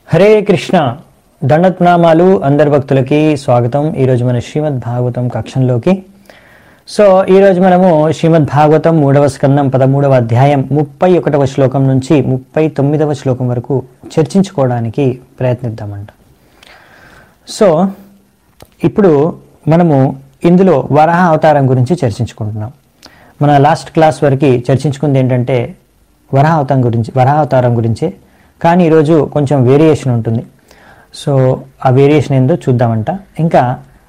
హరే కృష్ణ దండత్నామాలు అందరి భక్తులకి స్వాగతం ఈరోజు మన శ్రీమద్ భాగవతం కక్షంలోకి సో ఈరోజు మనము శ్రీమద్ భాగవతం మూడవ స్కందం పదమూడవ అధ్యాయం ముప్పై ఒకటవ శ్లోకం నుంచి ముప్పై తొమ్మిదవ శ్లోకం వరకు చర్చించుకోవడానికి ప్రయత్నిద్దామంట సో ఇప్పుడు మనము ఇందులో వరాహ అవతారం గురించి చర్చించుకుంటున్నాం మన లాస్ట్ క్లాస్ వరకు చర్చించుకుంది ఏంటంటే వరాహ అవతారం గురించి వరాహ అవతారం గురించే కానీ ఈరోజు కొంచెం వేరియేషన్ ఉంటుంది సో ఆ వేరియేషన్ ఏందో చూద్దామంట ఇంకా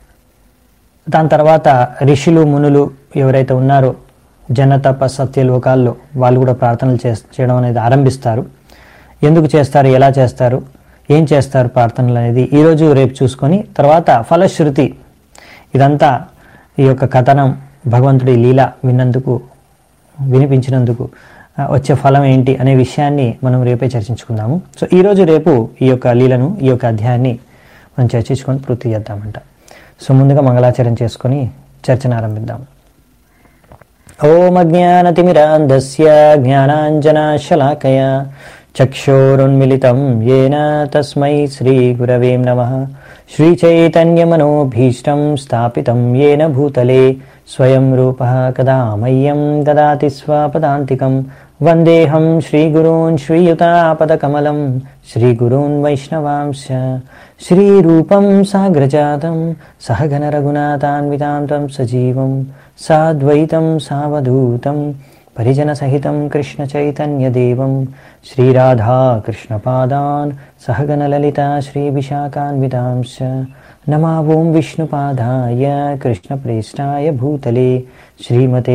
దాని తర్వాత ఋషులు మునులు ఎవరైతే ఉన్నారో జనతప సత్యలోకాల్లో వాళ్ళు కూడా ప్రార్థనలు చే చేయడం అనేది ఆరంభిస్తారు ఎందుకు చేస్తారు ఎలా చేస్తారు ఏం చేస్తారు ప్రార్థనలు అనేది ఈరోజు రేపు చూసుకొని తర్వాత ఫలశ్రుతి ఇదంతా ఈ యొక్క కథనం భగవంతుడి లీల విన్నందుకు వినిపించినందుకు ఆ, వచ్చే ఫలం ఏంటి అనే విషయాన్ని మనం రేపే చర్చించుకుందాము సో ఈరోజు రేపు ఈ యొక్క లీలను ఈ యొక్క అధ్యాయాన్ని మనం చర్చించుకొని పూర్తి చేద్దామంట సో ముందుగా మంగళాచరణ చేసుకొని చర్చను ఆరంభిద్దాం ఓం అజ్ఞానతిమిరాంధస్య జ్ఞానాంజనాశలాకయ చక్షోరున్మిళితం ఏన తస్మై శ్రీగురవే నమ శ్రీచైతన్యమనోభీష్టం స్థాపితం ఏన భూతలే స్వయం రూపः కదా మह्यं దదాతి స్వపదాంతికం వందేహం శ్రీగురూన్ శ్రీయుతాపదకమలం శ్రీగురూన్ వైష్ణవాంశ శ్రీరూపం సాగ్రజాతం సహగణ రఘునాథాన్వితాం తం సజీవం సాద్వైతం సావధూతం పరిజనసహితం కృష్ణచైతన్యదేవం శ్రీరాధాకృష్ణపాదాన్ సహగణలలితా శ్రీవిశాఖాన్వితాంశ नमा ॐ विष्णुपादाय कृष्णप्रेष्ठाय भूतले श्रीमते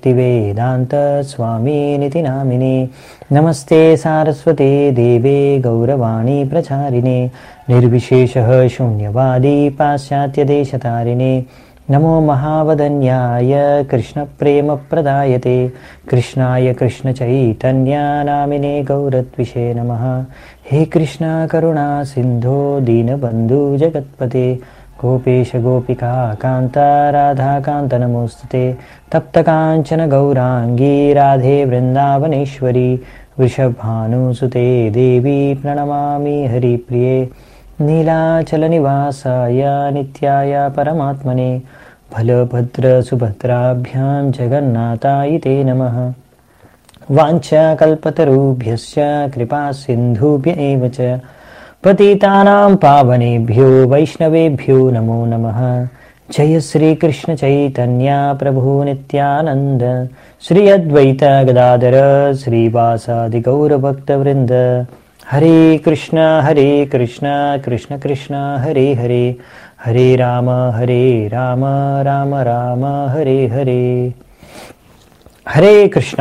भक्तिवेदान्तस्वामिनिति नामिने नमस्ते सारस्वते देवे गौरवाणी प्रचारिणे निर्विशेषः शून्यवादी पाश्चात्यदेशतारिणे नमो महावदन्याय कृष्णप्रेमप्रदायते कृष्णाय कृष्णचैतन्यानामिने गौरत्विषे नमः हे कृष्णा करुणा सिन्धो दीनबन्धु जगत्पते गोपेश गोपिका कान्ता राधाकान्त नमोऽस्तुते तप्तकाञ्चन गौराङ्गी राधे वृन्दावनेश्वरी वृषभानुसुते देवी प्रणमामि हरिप्रिये नीलाचलनिवासाय नित्याय परमात्मने बलभद्रसुभद्राभ्यां जगन्नाथाय ते नमः वाञ्छाकल्पतरुभ्यश्च कृपासिन्धुभ्य एव च पतितानां पावनेभ्यो वैष्णवेभ्यो नमो नमः जय श्रीकृष्णचैतन्य प्रभु नित्यानन्द श्री अद्वैत गदाधर श्रीवासादिगौरभक्तवृन्द हरे कृष्ण हरे कृष्ण कृष्ण कृष्ण हरे हरे हरे राम हरे राम राम राम हरे हरे హరే కృష్ణ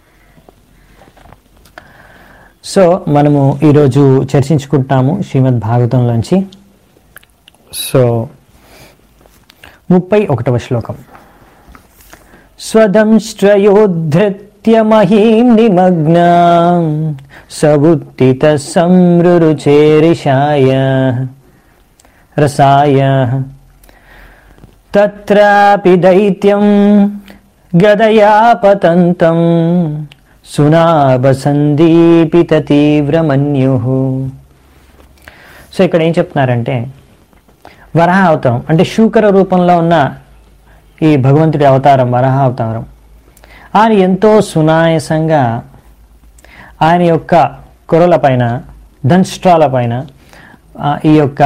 సో మనము ఈరోజు చర్చించుకుంటాము శ్రీమద్ భాగవతంలోంచి సో ముప్పై ఒకటవ శ్లోకం స్వదంశ్రయోద్ధృత్య మహీం నిమగ్న సవుత్తిత సంరుచేరిషాయ రసాయ తత్రాపి దైత్యం గదయా పతంతం సునాభసందీపిత తీవ్రమన్యు సో ఇక్కడ ఏం చెప్తున్నారంటే వరాహ అవతారం అంటే శూకర రూపంలో ఉన్న ఈ భగవంతుడి అవతారం వరాహ అవతారం ఆయన ఎంతో సునాయసంగా ఆయన యొక్క కొరల పైన దంష్ట్రాల పైన ఆ, ఈ యొక్క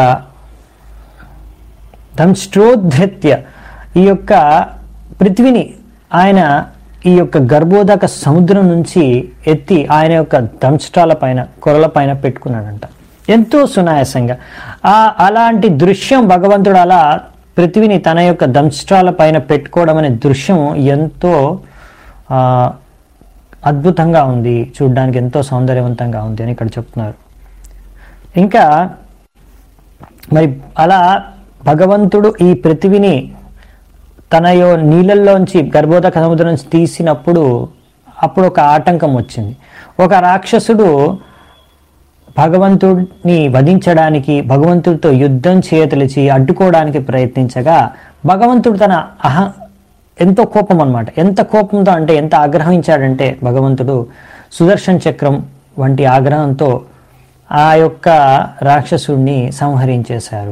దంష్ట్రోద్ధృత్య ఈ యొక్క పృథ్వీని ఆయన ఈ యొక్క గర్భోదక సముద్రం నుంచి ఎత్తి ఆయన యొక్క దంష్ట్రాల పైన కొరల పైన పెట్టుకున్నాడంట ఎంతో సునాయాసంగా ఆ అలాంటి దృశ్యం భగవంతుడు అలా పృథ్వీని తన యొక్క దంష్ట్రాల పైన పెట్టుకోవడం అనే దృశ్యం ఎంతో ఆ, అద్భుతంగా ఉంది చూడ్డానికి ఎంతో సౌందర్యవంతంగా ఉంది అని ఇక్కడ చెప్తున్నారు ఇంకా మరి అలా భగవంతుడు ఈ పృథివిని తన యో నీళ్ళల్లోంచి గర్భోదక సముద్రం నుంచి తీసినప్పుడు అప్పుడు ఒక ఆటంకం వచ్చింది ఒక రాక్షసుడు భగవంతుడిని వధించడానికి భగవంతుడితో యుద్ధం చేయతలిచి అడ్డుకోవడానికి ప్రయత్నించగా భగవంతుడు తన అహ ఎంతో కోపం అన్నమాట ఎంత కోపంతో అంటే ఎంత ఆగ్రహించాడంటే భగవంతుడు సుదర్శన్ చక్రం వంటి ఆగ్రహంతో ఆ యొక్క రాక్షసుడిని సంహరించేశారు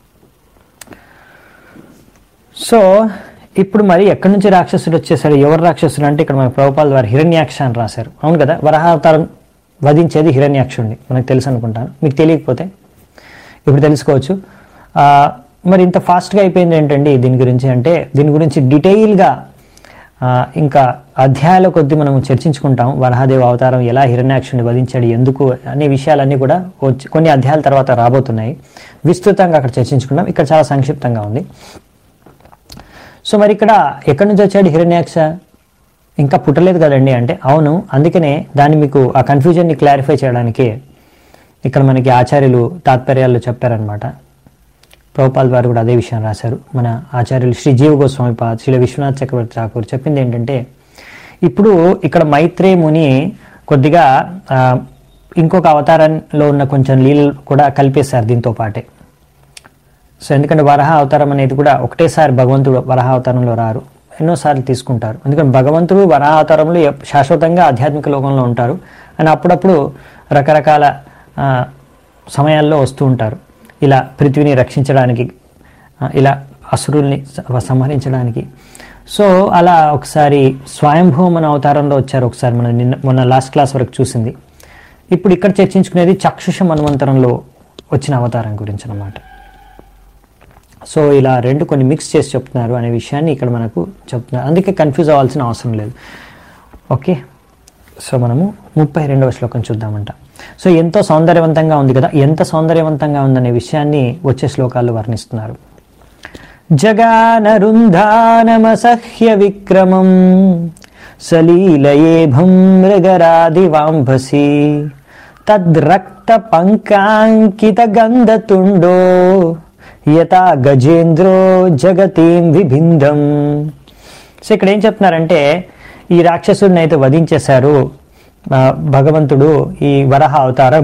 సో ఇప్పుడు మరి ఎక్కడి నుంచి రాక్షసుడు వచ్చేసాడు ఎవరు రాక్షసుడు అంటే ఇక్కడ మన ప్రభుపాల ద్వారా హిరణ్యాక్ష అని రాశారు అవును కదా వరహావతారం వధించేది హిరణ్యాక్షుడిని మనకు తెలుసు అనుకుంటాను మీకు తెలియకపోతే ఇప్పుడు తెలుసుకోవచ్చు ఆ, మరి ఇంత ఫాస్ట్గా అయిపోయింది ఏంటండి దీని గురించి అంటే దీని గురించి డీటెయిల్గా ఆ, ఇంకా అధ్యాయాల కొద్దీ మనం చర్చించుకుంటాం వరహాదేవి అవతారం ఎలా హిరణ్యాక్షుని వధించాడు ఎందుకు అనే విషయాలన్నీ కూడా వచ్చి కొన్ని అధ్యాయాల తర్వాత రాబోతున్నాయి విస్తృతంగా అక్కడ చర్చించుకుంటాం ఇక్కడ చాలా సంక్షిప్తంగా ఉంది సో మరి ఇక్కడ ఎక్కడి నుంచి వచ్చాడు హిరణ్యాక్ష ఇంకా పుట్టలేదు కదండి అంటే అవును అందుకనే దాన్ని మీకు ఆ కన్ఫ్యూజన్ని క్లారిఫై చేయడానికి ఇక్కడ మనకి ఆచార్యులు తాత్పర్యాలు చెప్పారనమాట ప్రభుపాల్ వారు కూడా అదే విషయం రాశారు మన ఆచార్యులు శ్రీ జీవ గోస్వామి పాద్ శ్రీ విశ్వనాథ్ చక్రవర్తి ఠాకూర్ చెప్పింది ఏంటంటే ఇప్పుడు ఇక్కడ మైత్రే ముని కొద్దిగా ఆ, ఇంకొక అవతారంలో ఉన్న కొంచెం లీలలు కూడా కలిపేశారు దీంతో పాటే సో ఎందుకంటే వరహ అవతారం అనేది కూడా ఒకటేసారి భగవంతుడు వరహ అవతారంలో రారు ఎన్నోసార్లు తీసుకుంటారు ఎందుకంటే భగవంతుడు వరహ అవతారంలో ఎప్- శాశ్వతంగా ఆధ్యాత్మిక లోకంలో ఉంటారు అని అప్పుడప్పుడు రకరకాల ఆ, సమయాల్లో వస్తూ ఉంటారు ఇలా పృథ్వీని రక్షించడానికి ఆ, ఇలా అసురుల్ని స- సంహరించడానికి సో అలా ఒకసారి స్వయంభూమ అనే అవతారంలో వచ్చారు ఒకసారి మనం నిన్న మొన్న లాస్ట్ క్లాస్ వరకు చూసింది ఇప్పుడు ఇక్కడ చర్చించుకునేది చక్షుష మన్వంతరంలో వచ్చిన అవతారం గురించి అన్నమాట సో ఇలా రెండు కొన్ని మిక్స్ చేసి చెప్తున్నారు అనే విషయాన్ని ఇక్కడ మనకు చెప్తున్నారు అందుకే కన్ఫ్యూజ్ అవ్వాల్సిన అవసరం లేదు ఓకే సో మనము ముప్పై రెండవ శ్లోకం చూద్దామంట సో ఎంతో సౌందర్యవంతంగా ఉంది కదా ఎంత సౌందర్యవంతంగా ఉందనే విషయాన్ని వచ్చే శ్లోకాల్లో వర్ణిస్తున్నారు జగానరుంధానమసహ్య విక్రమం సలీలయేభం మృగరాదివాంభసి తద్రక్త పంకాంకిత గంధతుండో యథా గజేంద్రో జగతీం విభిందం సో ఇక్కడ ఏం చెప్తున్నారంటే ఈ రాక్షసుడిని అయితే వధించేశారు ఆ, భగవంతుడు ఈ వరహ అవతారం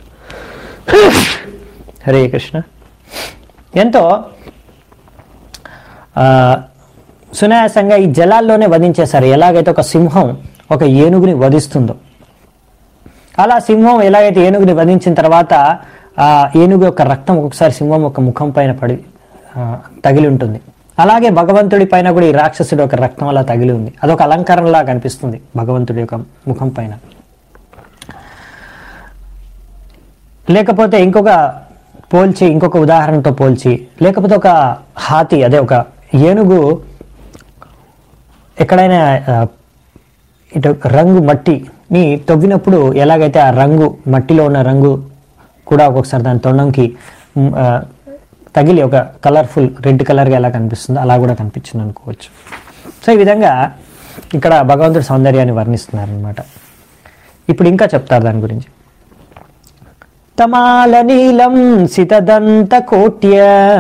హరే కృష్ణ ఎంతో ఆ, సునాయాసంగా ఈ జలాల్లోనే వధించేశారు ఎలాగైతే ఒక సింహం ఒక ఏనుగుని వధిస్తుందో అలా సింహం ఎలాగైతే ఏనుగుని వధించిన తర్వాత ఆ ఏనుగు యొక్క రక్తం ఒక్కొక్కసారి సింహం యొక్క ముఖం పైన పడి ఆ, తగిలి ఉంటుంది అలాగే భగవంతుడి పైన కూడా ఈ రాక్షసుడి యొక్క రక్తం అలా తగిలి ఉంది అదొక అలంకరణలా కనిపిస్తుంది భగవంతుడి యొక్క ముఖం పైన లేకపోతే ఇంకొక పోల్చి ఇంకొక ఉదాహరణతో పోల్చి లేకపోతే ఒక హాతి అదే ఒక ఏనుగు ఎక్కడైనా ఆ, ఇటు రంగు మట్టిని తవ్వినప్పుడు ఎలాగైతే ఆ రంగు మట్టిలో ఉన్న రంగు కూడా ఒక్కొక్కసారి దాని తొండంకి మ్, ఆ, తగిలి ఒక కలర్ఫుల్ రెడ్ కలర్గా ఎలా కనిపిస్తుందో అలా కూడా కనిపించింది అనుకోవచ్చు సో ఈ విధంగా ఇక్కడ భగవంతుడి సౌందర్యాన్ని వర్ణిస్తున్నారు అనమాట ఇప్పుడు ఇంకా చెప్తారు దాని గురించి తమాల నీలం సితదంత కోట్య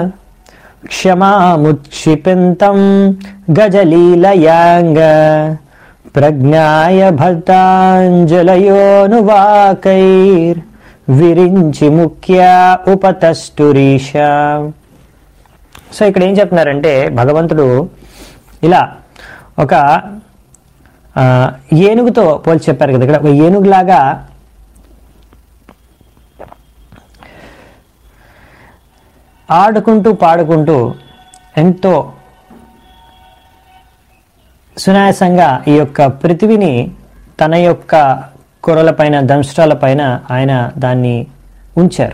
క్షమాముక్షిపింతం గజలీలయాంగ ప్రజ్ఞాయ భర్తాంజలయోనువాకైర్ విరించి ముఖ్య ఉపతస్తురీష సో ఇక్కడ ఏం చెప్తున్నారంటే భగవంతుడు ఇలా ఒక ఆ, ఏనుగుతో పోల్చి చెప్పారు కదా ఇక్కడ ఒక ఏనుగులాగా ఆడుకుంటూ పాడుకుంటూ ఎంతో సునాయాసంగా ఈ యొక్క పృథివిని తన యొక్క కొరలపైన దంష్ట్రాలపైన ఆయన దాన్ని ఉంచారు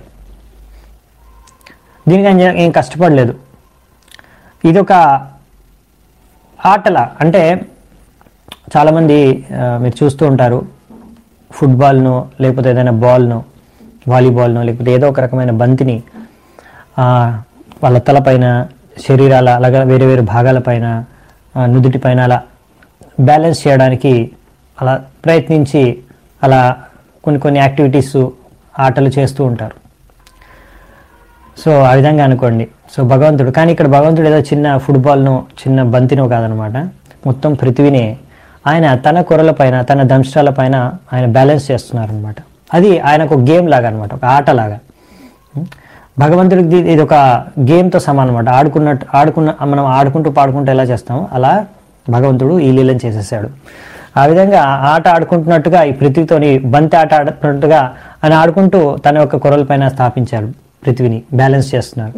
దీనికి ఆయన ఏం కష్టపడలేదు ఇది ఒక ఆటల అంటే చాలామంది ఆ, మీరు చూస్తూ ఉంటారు ఫుట్బాల్ను లేకపోతే ఏదైనా బాల్ను వాలీబాల్ను లేకపోతే ఏదో ఒక రకమైన బంతిని ఆ, వాళ్ళ తలపైన శరీరాల అలాగే వేరే వేరే భాగాలపైన ఆ, నుదుటిపైన అలా బ్యాలెన్స్ చేయడానికి అలా ప్రయత్నించి అలా కొన్ని కొన్ని యాక్టివిటీస్ ఆటలు చేస్తూ ఉంటారు సో ఆ విధంగా అనుకోండి సో భగవంతుడు కానీ ఇక్కడ భగవంతుడు ఏదో చిన్న ఫుట్బాల్ను చిన్న బంతినో కాదనమాట మొత్తం పృథివీనే ఆయన తన కొరల పైన తన దంష్టాల పైన ఆయన బ్యాలెన్స్ చేస్తున్నారనమాట అది ఆయనకు ఒక గేమ్ లాగా అనమాట ఒక ఆట లాగా భగవంతుడికి ఇది- ఇది ఒక గేమ్తో సమానం అనమాట ఆడుకున్నట్టు ఆడుకున్న మనం ఆడుకుంటూ పాడుకుంటూ ఎలా చేస్తామో అలా భగవంతుడు ఈ లీలను చేసేసాడు ఆ విధంగా ఆట ఆడుకుంటున్నట్టుగా ఈ పృథ్వీతోని బంతి ఆట ఆడుతున్నట్టుగా అని ఆడుకుంటూ తన యొక్క కొరల పైన స్థాపించారు పృథ్వీని బ్యాలెన్స్ చేస్తున్నారు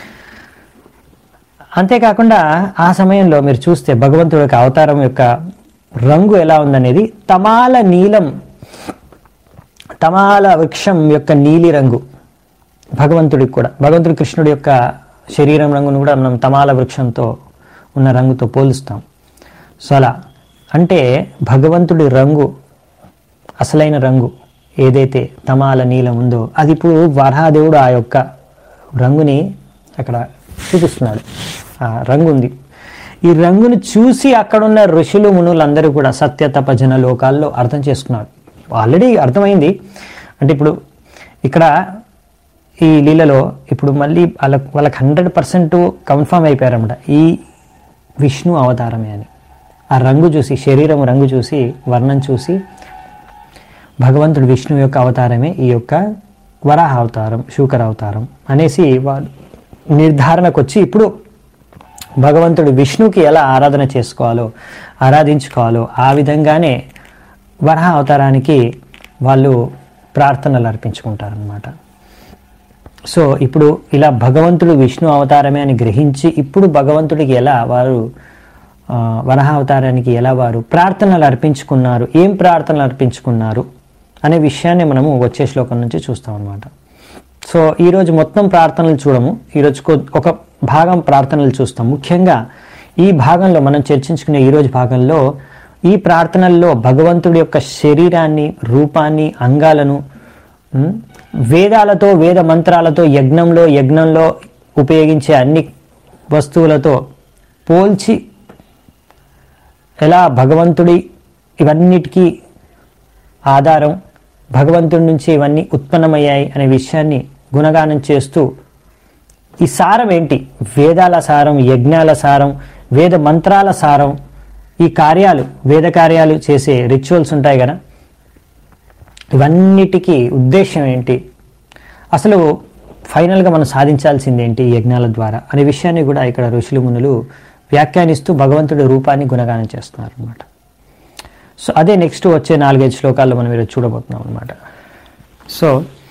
అంతేకాకుండా ఆ సమయంలో మీరు చూస్తే భగవంతుడి యొక్క అవతారం యొక్క రంగు ఎలా ఉందనేది తమాల నీలం తమాల వృక్షం యొక్క నీలి రంగు భగవంతుడికి కూడా భగవంతుడి కృష్ణుడి యొక్క శరీరం రంగును కూడా మనం తమాల వృక్షంతో ఉన్న రంగుతో పోలుస్తాం సో అలా అంటే భగవంతుడి రంగు అసలైన రంగు ఏదైతే తమాల నీలం ఉందో అది ఇప్పుడు వరహాదేవుడు ఆ యొక్క రంగుని అక్కడ చూపిస్తున్నాడు ఆ రంగు ఉంది ఈ రంగును చూసి అక్కడున్న ఋషులు మునులందరూ కూడా సత్య తపజన లోకాల్లో అర్థం చేసుకున్నారు ఆల్రెడీ అర్థమైంది అంటే ఇప్పుడు ఇక్కడ ఈ లీలలో ఇప్పుడు మళ్ళీ వాళ్ళ వాళ్ళకి హండ్రెడ్ పర్సెంట్ కన్ఫర్మ్ అయిపోయారన్నమాట ఈ విష్ణు అవతారమే అని ఆ రంగు చూసి శరీరం రంగు చూసి వర్ణం చూసి భగవంతుడు విష్ణు యొక్క అవతారమే ఈ యొక్క వరాహ అవతారం శూకర అవతారం అనేసి వాళ్ళు నిర్ధారణకు వచ్చి ఇప్పుడు భగవంతుడు విష్ణుకి ఎలా ఆరాధన చేసుకోవాలో ఆరాధించుకోవాలో ఆ విధంగానే వరహ అవతారానికి వాళ్ళు ప్రార్థనలు అర్పించుకుంటారనమాట సో ఇప్పుడు ఇలా భగవంతుడు విష్ణు అవతారమే అని గ్రహించి ఇప్పుడు భగవంతుడికి ఎలా వారు ఆ, వరహ అవతారానికి ఎలా వారు ప్రార్థనలు అర్పించుకున్నారు ఏం ప్రార్థనలు అర్పించుకున్నారు అనే విషయాన్ని మనము వచ్చే శ్లోకం నుంచి చూస్తాం అనమాట సో ఈరోజు మొత్తం ప్రార్థనలు చూడము ఈరోజు కొ- ఒక భాగం ప్రార్థనలు చూస్తాం ముఖ్యంగా ఈ భాగంలో మనం చర్చించుకునే ఈరోజు భాగంలో ఈ ప్రార్థనల్లో భగవంతుడి యొక్క శరీరాన్ని రూపాన్ని అంగాలను ఉమ్, వేదాలతో వేద మంత్రాలతో యజ్ఞంలో యజ్ఞంలో ఉపయోగించే అన్ని వస్తువులతో పోల్చి ఎలా భగవంతుడి ఇవన్నిటికీ ఆధారం భగవంతుడి నుంచి ఇవన్నీ ఉత్పన్నమయ్యాయి అనే విషయాన్ని గుణగానం చేస్తూ ఈ సారం ఏంటి వేదాల సారం యజ్ఞాల సారం వేద మంత్రాల సారం ఈ కార్యాలు వేద కార్యాలు చేసే రిచువల్స్ ఉంటాయి కదా ఇవన్నిటికీ ఉద్దేశం ఏంటి అసలు ఫైనల్గా మనం సాధించాల్సింది ఏంటి ఈ యజ్ఞాల ద్వారా అనే విషయాన్ని కూడా ఇక్కడ ఋషులు మునులు వ్యాఖ్యానిస్తూ భగవంతుడి రూపాన్ని గుణగానం చేస్తున్నారు అనమాట సో అదే నెక్స్ట్ వచ్చే నాలుగైదు శ్లోకాల్లో మనం ఈరోజు చూడబోతున్నాం అనమాట సో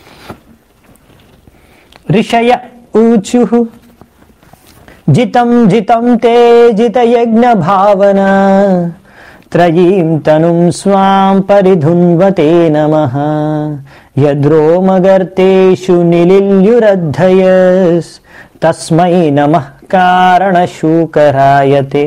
ఋషయ ఊచు జితం జితం తే జితయజ్ఞ భావన త్రయీం తనుం స్వాం పరిధున్వతే నమ యద్రోమగర్తేషు నిలిల్యురద్ధయస్ తస్మై నమ కారణశూకరాయతే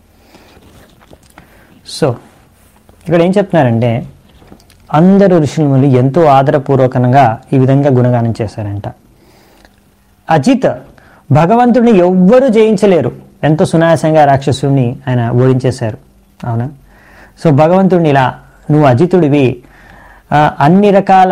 సో ఇక్కడ ఏం చెప్తున్నారంటే అందరు ఋషులు ఎంతో ఆదరపూర్వకంగా ఈ విధంగా గుణగానం చేశారంట అజిత్ భగవంతుడిని ఎవ్వరూ జయించలేరు ఎంతో సునాయాసంగా రాక్షసుడిని ఆయన ఓడించేశారు అవునా సో భగవంతుడిని ఇలా నువ్వు అజితుడివి ఆ, అన్ని రకాల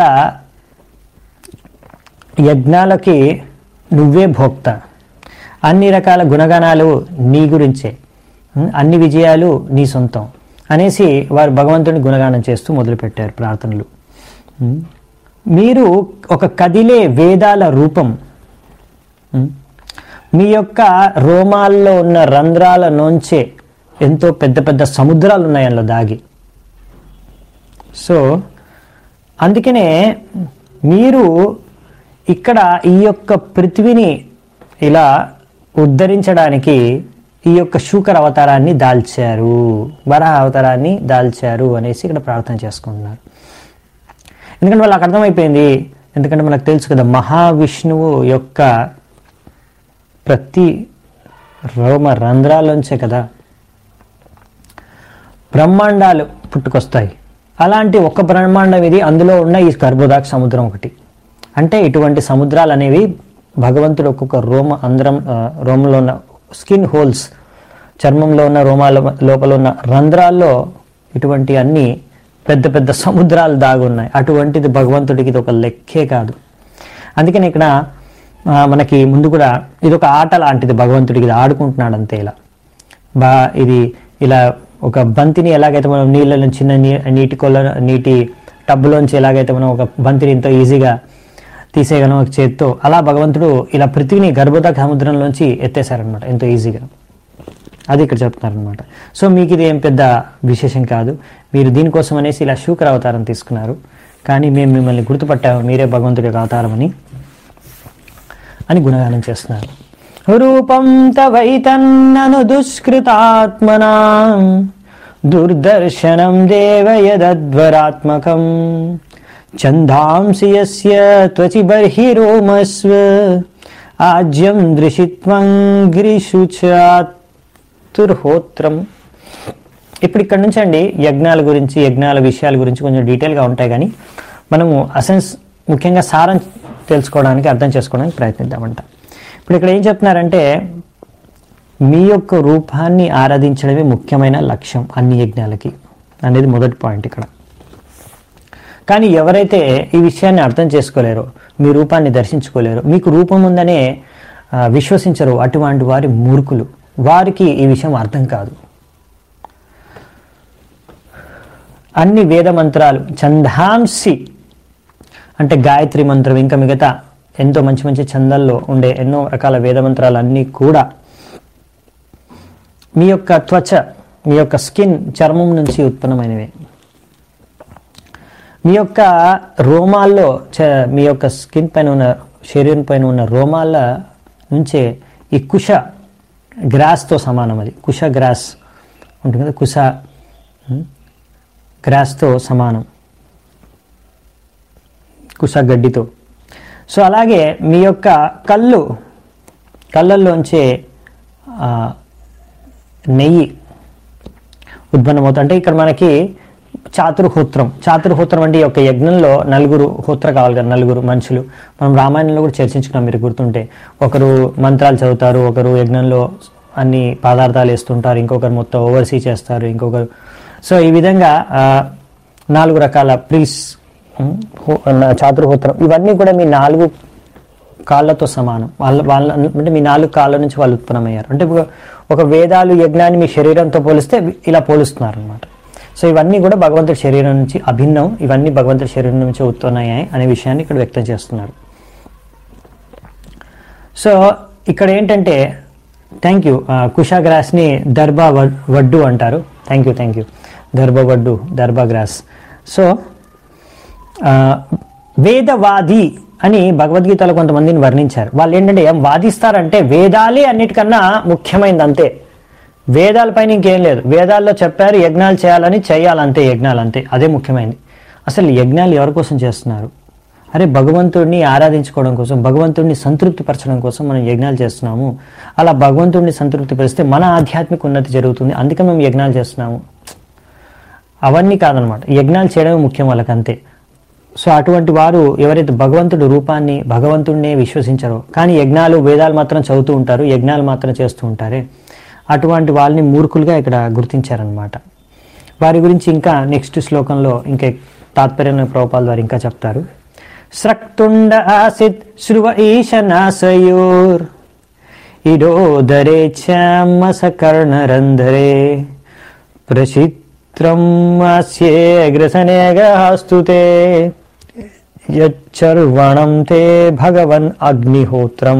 యజ్ఞాలకి నువ్వే భోక్త అన్ని రకాల గుణగణాలు నీ గురించే ఉం, అన్ని విజయాలు నీ సొంతం అనేసి వారు భగవంతుని గుణగానం చేస్తూ మొదలుపెట్టారు ప్రార్థనలు ఉం. మీరు ఒక కదిలే వేదాల రూపం ఉం. మీ యొక్క రోమాల్లో ఉన్న రంధ్రాల నుంచే ఎంతో పెద్ద పెద్ద సముద్రాలు ఉన్నాయి అందులో దాగి సో అందుకనే మీరు ఇక్కడ ఈ యొక్క పృథ్వీని ఇలా ఉద్ధరించడానికి ఈ యొక్క శూకర అవతారాన్ని దాల్చారు వరాహ అవతారాన్ని దాల్చారు అనేసి ఇక్కడ ప్రార్థన చేసుకుంటున్నారు ఎందుకంటే వాళ్ళకి అర్థమైపోయింది ఎందుకంటే మనకు తెలుసు కదా మహావిష్ణువు యొక్క ప్రతి రోమ రంధ్రాల్లోంచే కదా బ్రహ్మాండాలు పుట్టుకొస్తాయి అలాంటి ఒక బ్రహ్మాండం ఇది అందులో ఉన్న ఈ గర్భోదాక్ష సముద్రం ఒకటి అంటే ఇటువంటి సముద్రాలు అనేవి భగవంతుడు ఒక్కొక్క రోమ అందరం ఆ, రోమంలో ఉన్న స్కిన్ హోల్స్ చర్మంలో ఉన్న రోమాల లోపల ఉన్న రంధ్రాల్లో ఇటువంటి అన్ని పెద్ద పెద్ద సముద్రాలు దాగున్నాయి అటువంటిది భగవంతుడికి ఇది ఒక లెక్కే కాదు అందుకని ఇక్కడ ఆ, మనకి ముందు కూడా ఇది ఒక ఆట లాంటిది భగవంతుడికి ఇది ఆడుకుంటున్నాడు అంతే ఇలా బా ఇది ఇలా ఒక బంతిని ఎలాగైతే మనం నీళ్ళలో చిన్న నీ- నీటి కొల నీటి టబ్బులోంచి ఎలాగైతే మనం ఒక బంతిని ఎంతో ఈజీగా తీసేయగలం ఒక చేత్తో అలా భగవంతుడు ఇలా పృథ్వీని గర్భోదక సముద్రంలోంచి ఎత్తేశారనమాట ఎంతో ఈజీగా అది ఇక్కడ చెప్తున్నారనమాట సో మీకు ఇది ఏం పెద్ద విశేషం కాదు మీరు దీనికోసం అనేసి ఇలా శూకర అవతారం తీసుకున్నారు కానీ మేము మిమ్మల్ని గుర్తుపట్టాము మీరే భగవంతుడి యొక్క అవతారమని అని గుణగానం చేస్తున్నారు రూపం తవైతన్నను దుష్కృతాత్మనా దుర్దర్శనం దేవ యదద్వరాత్మకం ఛందాంసి యస్య త్వచి బర్హిరోమస్వ ఆజ్యం దృశిత్వం గిరిషు చాతుర్హోత్రం ఇప్పుడు ఇక్కడ నుంచి అండి యజ్ఞాల గురించి యజ్ఞాల విషయాల గురించి కొంచెం డీటెయిల్గా ఉంటాయి కానీ మనము అసెన్స్ ముఖ్యంగా సారం తెలుసుకోవడానికి అర్థం చేసుకోవడానికి ప్రయత్నిద్దామంట ఇప్పుడు ఇక్కడ ఏం చెప్తున్నారంటే మీ యొక్క రూపాన్ని ఆరాధించడమే ముఖ్యమైన లక్ష్యం అన్ని యజ్ఞాలకి అనేది మొదటి పాయింట్ ఇక్కడ కానీ ఎవరైతే ఈ విషయాన్ని అర్థం చేసుకోలేరో మీ రూపాన్ని దర్శించుకోలేరో మీకు రూపం ఉందనే ఆ, విశ్వసించరు అటువంటి వారి మూర్ఖులు వారికి ఈ విషయం అర్థం కాదు అన్ని వేద మంత్రాలు ఛందాంసి అంటే గాయత్రి మంత్రం ఇంకా మిగతా ఎంతో మంచి మంచి ఛందాల్లో ఉండే ఎన్నో రకాల వేద మంత్రాలు అన్నీ కూడా మీ యొక్క త్వచ మీ యొక్క స్కిన్ చర్మం నుంచి ఉత్పన్నమైనవే మీ యొక్క రోమాల్లో చ- మీ యొక్క స్కిన్ పైన ఉన్న శరీరం పైన ఉన్న రోమాల నుంచే ఈ కుష గ్రాస్తో సమానం అది కుష గ్రాస్ ఉంటుంది కదా కుష ఉం? గ్రాస్తో సమానం కుష గడ్డితో సో అలాగే మీ యొక్క కళ్ళు కళ్ళల్లోంచే ఆ, నెయ్యి ఉద్భన్నమవుతుంది అంటే ఇక్కడ మనకి చాతుర్హోత్రం చాతుర్హోత్రం అంటే ఈ యొక్క యజ్ఞంలో నలుగురు హోత్ర కావాలి కదా నలుగురు మనుషులు మనం రామాయణంలో కూడా చర్చించుకున్నాం మీరు గుర్తుంటే ఒకరు మంత్రాలు చదువుతారు ఒకరు యజ్ఞంలో అన్ని పదార్థాలు వేస్తుంటారు ఇంకొకరు మొత్తం ఓవర్సీ చేస్తారు ఇంకొకరు సో ఈ విధంగా ఆ, నాలుగు రకాల ప్రీస్ చాతుర్హోత్రం ఇవన్నీ కూడా మీ నాలుగు కాళ్ళతో సమానం వాళ్ళ వాళ్ళ అంటే మీ నాలుగు కాళ్ళ నుంచి వాళ్ళు ఉత్పన్నమయ్యారు అంటే ఒక- ఒక వేదాలు యజ్ఞాన్ని మీ శరీరంతో పోలిస్తే ఇలా పోలుస్తున్నారు అనమాట సో ఇవన్నీ కూడా భగవంతుడి శరీరం నుంచి అభిన్నం ఇవన్నీ భగవంతుడి శరీరం నుంచి ఉత్పన్నయ్యాయి అనే విషయాన్ని ఇక్కడ వ్యక్తం చేస్తున్నారు సో ఇక్కడ ఏంటంటే థ్యాంక్ యూ కుషా గ్రాస్ని దర్బా వడ్- వడ్డు అంటారు thank you thank you darbha వడ్డు దర్బా గ్రాస్ సో ఆ, వేదవాది అని భగవద్గీతలో కొంతమందిని వర్ణించారు వాళ్ళు ఏంటంటే ఏం వాదిస్తారంటే వేదాలే అన్నిటికన్నా ముఖ్యమైనది అంతే వేదాలపైన ఇంకేం లేదు వేదాల్లో చెప్పారు యజ్ఞాలు చేయాలని చేయాలంతే యజ్ఞాలు అంతే అదే ముఖ్యమైనది అసలు యజ్ఞాలు ఎవరి కోసం చేస్తున్నారు అరే భగవంతుడిని ఆరాధించుకోవడం కోసం భగవంతుడిని సంతృప్తిపరచడం కోసం మనం యజ్ఞాలు చేస్తున్నాము అలా భగవంతుడిని సంతృప్తిపరిస్తే మన ఆధ్యాత్మిక ఉన్నతి జరుగుతుంది అందుకే మేము యజ్ఞాలు చేస్తున్నాము అవన్నీ కాదనమాట యజ్ఞాలు చేయడమే ముఖ్యం వాళ్ళకి అంతే సో అటువంటి వారు ఎవరైతే భగవంతుడి రూపాన్ని భగవంతుడినే విశ్వసించరో కానీ యజ్ఞాలు వేదాలు మాత్రం చదువుతూ ఉంటారు యజ్ఞాలు మాత్రం చేస్తూ ఉంటారే అటువంటి వాళ్ళని మూర్ఖులుగా ఇక్కడ గుర్తించారనమాట వారి గురించి ఇంకా నెక్స్ట్ శ్లోకంలో ఇంకా తాత్పర్యమైన ప్రోపాల ద్వారా ఇంకా చెప్తారు స్రక్తుండ ఆసిత్ శృవ ఈశనాశయోర్ ఇరోదరే చామసకర్ణరంధరే ప్రచిత్రం అస్యేగ్రసనేగాస్తు తే యచ్చర్వణం తే భగవన్ అగ్నిహోత్రం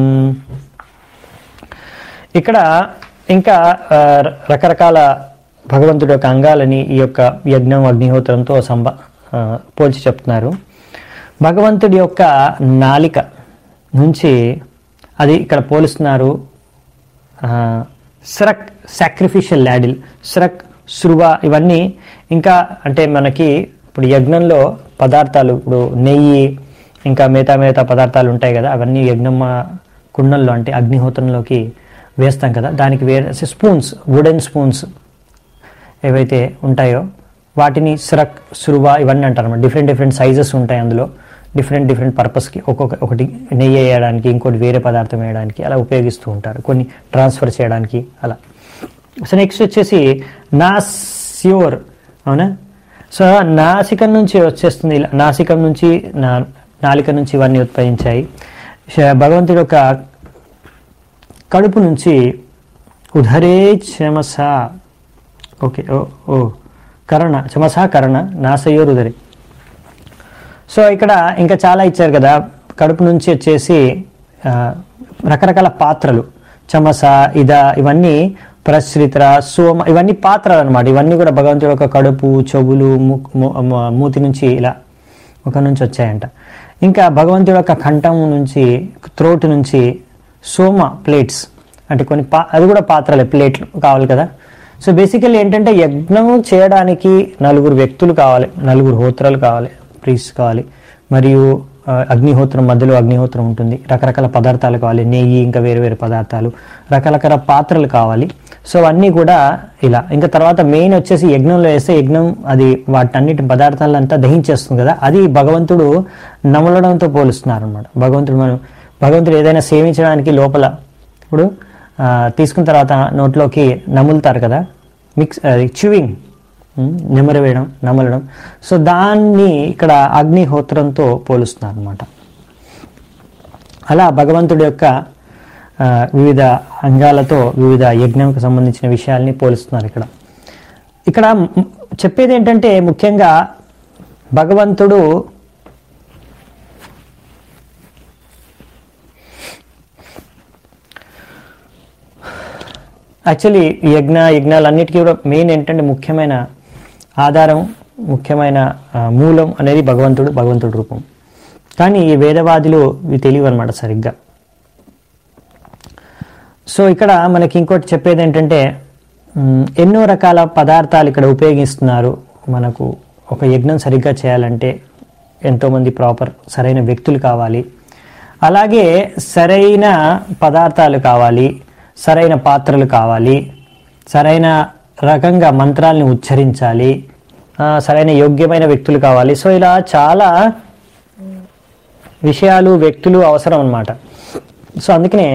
ఇక్కడ ఇంకా ఆ, రకరకాల భగవంతుడి యొక్క అంగాలని ఈ యొక్క యజ్ఞం అగ్నిహోత్రంతో సంబ ఆ, పోల్చి చెప్తున్నారు భగవంతుడి యొక్క నాలిక నుంచి అది ఇక్కడ పోలుస్తున్నారు ఆ, స్రక్ సాక్రిఫిషియల్ ల్యాడిల్ స్రక్ శృవ ఇవన్నీ ఇంకా అంటే మనకి ఇప్పుడు యజ్ఞంలో పదార్థాలు ఇప్పుడు నెయ్యి ఇంకా మిగతా మిగతా పదార్థాలు ఉంటాయి కదా అవన్నీ యజ్ఞం ఆ, కుండంలో అంటే అగ్నిహోత్రంలోకి వేస్తాం కదా దానికి వేరే స్పూన్స్ వుడెన్ స్పూన్స్ ఏవైతే ఉంటాయో వాటిని స్రక్ సురువా ఇవన్నీ అంటారు అన్నమాట డిఫరెంట్ డిఫరెంట్ సైజెస్ ఉంటాయి అందులో డిఫరెంట్ డిఫరెంట్ పర్పస్కి ఒక్కొక్క ఒకటి నెయ్యి వేయడానికి ఇంకోటి వేరే పదార్థం వేయడానికి అలా ఉపయోగిస్తూ ఉంటారు కొన్ని ట్రాన్స్ఫర్ చేయడానికి అలా సో నెక్స్ట్ వచ్చేసి నాస్యోర్ అవునా సో నాసికం నుంచి వచ్చేస్తుంది ఇలా నాసికం నుంచి నా నాలిక నుంచి ఇవన్నీ ఉత్పదించాయి శ- భగవంతుడి యొక్క కడుపు నుంచి ఉదరే చమస ఓకే ఓ ఓ కరణ చమస కరణ నాసయోర్ ఉదరి సో ఇక్కడ ఇంకా చాలా ఇచ్చారు కదా కడుపు నుంచి వచ్చేసి ఆ, రకరకాల పాత్రలు చమస ఇద ఇవన్నీ ప్రశ్రిత సోమ ఇవన్నీ పాత్రలు అనమాట ఇవన్నీ కూడా భగవంతుడి యొక్క కడుపు చెవులు ము- ము- ము- మూతి నుంచి ఇలా ఒక నుంచి వచ్చాయంట ఇంకా భగవంతుడి యొక్క కంఠం నుంచి త్రోట్ నుంచి సోమ ప్లేట్స్ అంటే కొన్ని పా అది కూడా పాత్రలే ప్లేట్లు కావాలి కదా సో బేసికల్లీ ఏంటంటే యజ్ఞం చేయడానికి నలుగురు వ్యక్తులు కావాలి నలుగురు హోత్రాలు కావాలి ప్రీస్ కావాలి మరియు ఆ, అగ్నిహోత్రం మధ్యలో అగ్నిహోత్రం ఉంటుంది రకరకాల పదార్థాలు కావాలి నెయ్యి ఇంకా వేరు వేరు పదార్థాలు రకరకాల పాత్రలు కావాలి సో అన్నీ కూడా ఇలా ఇంకా తర్వాత మెయిన్ వచ్చేసి యజ్ఞంలో వేస్తే యజ్ఞం అది వాటన్నిటి పదార్థాలంతా దహించేస్తుంది కదా అది భగవంతుడు నమలడంతో పోలుస్తున్నారు అనమాట భగవంతుడు మనం భగవంతుడు ఏదైనా సేవించడానికి లోపల ఇప్పుడు ఆ, తీసుకున్న తర్వాత నోట్లోకి నములుతారు కదా మిక్స్ అది చ్యూవింగ్ నెమరు వేయడం నమలడం సో దాన్ని ఇక్కడ అగ్నిహోత్రంతో పోలుస్తున్నారు అనమాట అలా భగవంతుడి యొక్క ఆ, వివిధ అంగాలతో వివిధ యజ్ఞంకు సంబంధించిన విషయాల్ని పోలుస్తున్నారు ఇక్కడ ఇక్కడ మ్- చెప్పేది ఏంటంటే ముఖ్యంగా భగవంతుడు యాక్చువల్లీ యజ్ఞ యజ్ఞాలు అన్నిటికీ కూడా మెయిన్ ఏంటంటే ముఖ్యమైన ఆధారం ముఖ్యమైన ఆ, మూలం అనేది భగవంతుడు భగవంతుడి రూపం కానీ ఈ వేదవాదులు ఇవి తెలియవు అనమాట సరిగ్గా సో ఇక్కడ మనకి ఇంకోటి చెప్పేది ఏంటంటే మ్, ఎన్నో రకాల పదార్థాలు ఇక్కడ ఉపయోగిస్తున్నారు మనకు ఒక యజ్ఞం సరిగ్గా చేయాలంటే ఎంతోమంది ప్రాపర్ సరైన వ్యక్తులు కావాలి అలాగే సరైన పదార్థాలు కావాలి సరైన పాత్రలు కావాలి సరైన రకంగా మంత్రాల్ని ఉచ్చరించాలి ఆ, సరైన యోగ్యమైన వ్యక్తులు కావాలి సో ఇలా చాలా విషయాలు వ్యక్తులు అవసరం అన్నమాట సో అందుకనే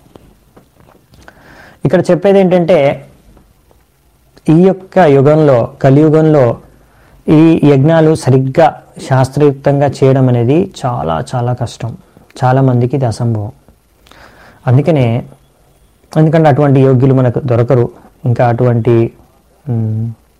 ఇక్కడ చెప్పేది ఏంటంటే ఈ యొక్క యుగంలో కలియుగంలో ఈ యజ్ఞాలు సరిగ్గా శాస్త్రయుక్తంగా చేయడం అనేది చాలా చాలా కష్టం చాలా మందికి ఇది అసంభవం అందుకనే ఎందుకంటే అటువంటి యోగ్యులు మనకు దొరకరు ఇంకా అటువంటి మ్,